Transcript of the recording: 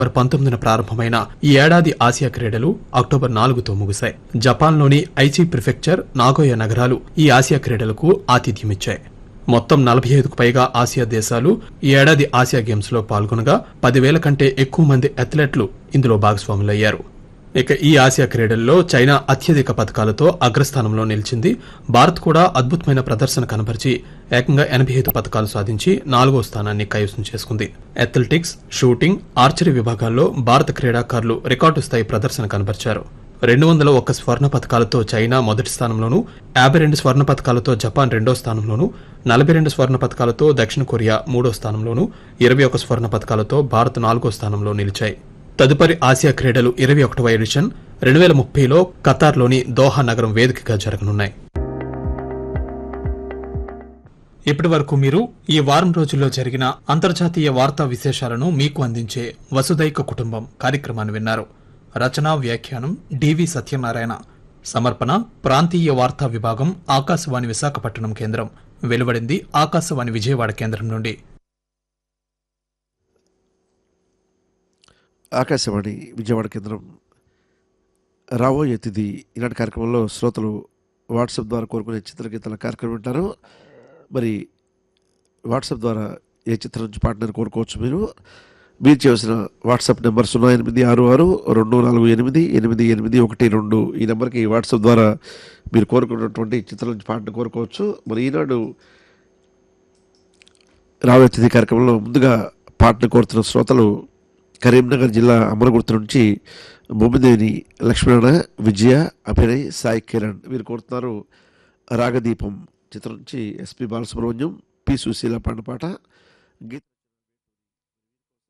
October పంతొమ్మిదిన ప్రారంభమైన ఈ ఏడాది ఆసియా క్రీడలు అక్టోబర్ నాలుగుతో ముగిశాయి జపాన్లోని ఐచి ప్రిఫెక్చర్ నాగోయ నగరాలు ఈ ఆసియా క్రీడలకు ఆతిథ్యమిచ్చాయి మొత్తం నలభై ఐదుకు పైగా ఆసియా దేశాలు ఈ ఏడాది ఆసియా గేమ్స్ లో పాల్గొనగా పదివేల కంటే ఎక్కువ మంది అథ్లెట్లు ఇందులో భాగస్వాములయ్యారు ఇక ఈ ఆసియా క్రీడల్లో చైనా అత్యధిక పథకాలతో అగ్రస్థానంలో నిలిచింది భారత్ కూడా అద్భుతమైన ప్రదర్శన కనబరిచి ఏకంగా ఎనభై ఐదు పథకాలు సాధించి నాలుగో స్థానాన్ని కైవసం చేసుకుంది అథ్లెటిక్స్ షూటింగ్ ఆర్చరీ విభాగాల్లో భారత క్రీడాకారులు రికార్డు స్థాయి ప్రదర్శన కనబరిచారు రెండు వందల ఒక్క స్వర్ణ పథకాలతో చైనా మొదటి స్థానంలోను యాభై రెండు స్వర్ణ పథకాలతో జపాన్ రెండో స్థానంలోను నలభై రెండు స్వర్ణ పథకాలతో దక్షిణ కొరియా మూడో స్థానంలోను ఇరవై ఒక స్వర్ణ పథకాలతో భారత్ నాలుగో స్థానంలో నిలిచాయి తదుపరి ఆసియా క్రీడలు ఇరవై ఒకటవ ఎడిషన్ రెండు వేల ముప్పైలో ఖతార్లోని దోహా నగరం వేదికగా జరగనున్నాయి ఇప్పటి వరకు మీరు ఈ వారం రోజుల్లో జరిగిన అంతర్జాతీయ వార్తా విశేషాలను మీకు అందించే వసుదైక కుటుంబం కార్యక్రమాన్ని విన్నారు రచన వ్యాఖ్యానం డివి సత్యనారాయణ సమర్పణ ప్రాంతీయ వార్తా విభాగం ఆకాశవాణి విశాఖపట్నం కేంద్రం వెలువడింది ఆకాశవాణి విజయవాడ కేంద్రం నుండి ఆకాశవాణి విజయవాడ కేంద్రం రాబోయే తిథి ఇలాంటి కార్యక్రమంలో శ్రోతలు వాట్సాప్ ద్వారా కోరుకునే చిత్రగీతాల కార్యక్రమం వింటారు మరి వాట్సాప్ ద్వారా ఏ చిత్రం నుంచి పాటను కోరుకోవచ్చు మీరు మీరు చేయవలసిన వాట్సాప్ నెంబర్ సున్నా ఎనిమిది ఆరు ఆరు రెండు నాలుగు ఎనిమిది ఎనిమిది ఎనిమిది ఒకటి రెండు ఈ నెంబర్కి వాట్సాప్ ద్వారా మీరు కోరుకున్నటువంటి చిత్రం నుంచి పాటను కోరుకోవచ్చు మరి ఈనాడు రాబోయే తిథి కార్యక్రమంలో ముందుగా పాటను కోరుతున్న శ్రోతలు కరీంనగర్ జిల్లా అమరగుర్తు నుంచి బొమ్మిదేని లక్ష్మణ విజయ అభినయ్ సాయి కిరణ్ వీరు కోరుతున్నారు రాగదీపం చిత్రం నుంచి ఎస్పి బాలసుబ్రహ్మణ్యం పి సుశీల పాడిన పాట గీత